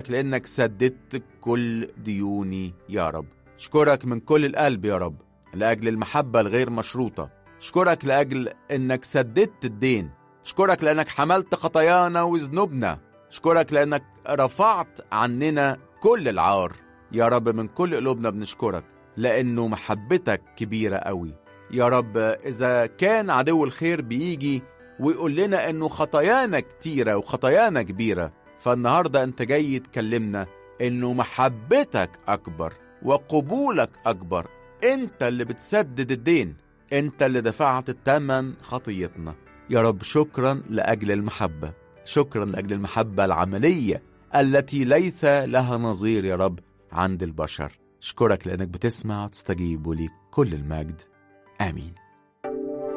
أشكرك لأنك سددت كل ديوني يا رب أشكرك من كل القلب يا رب لأجل المحبة الغير مشروطة أشكرك لأجل أنك سددت الدين أشكرك لأنك حملت خطايانا وذنوبنا أشكرك لأنك رفعت عننا كل العار يا رب من كل قلوبنا بنشكرك لأنه محبتك كبيرة قوي يا رب إذا كان عدو الخير بيجي ويقول لنا إنه خطايانا كتيرة وخطايانا كبيرة فالنهاردة أنت جاي تكلمنا إنه محبتك أكبر وقبولك أكبر أنت اللي بتسدد الدين أنت اللي دفعت الثمن خطيتنا يا رب شكرا لأجل المحبة شكرا لأجل المحبة العملية التي ليس لها نظير يا رب عند البشر اشكرك لأنك بتسمع وتستجيب وليك كل المجد آمين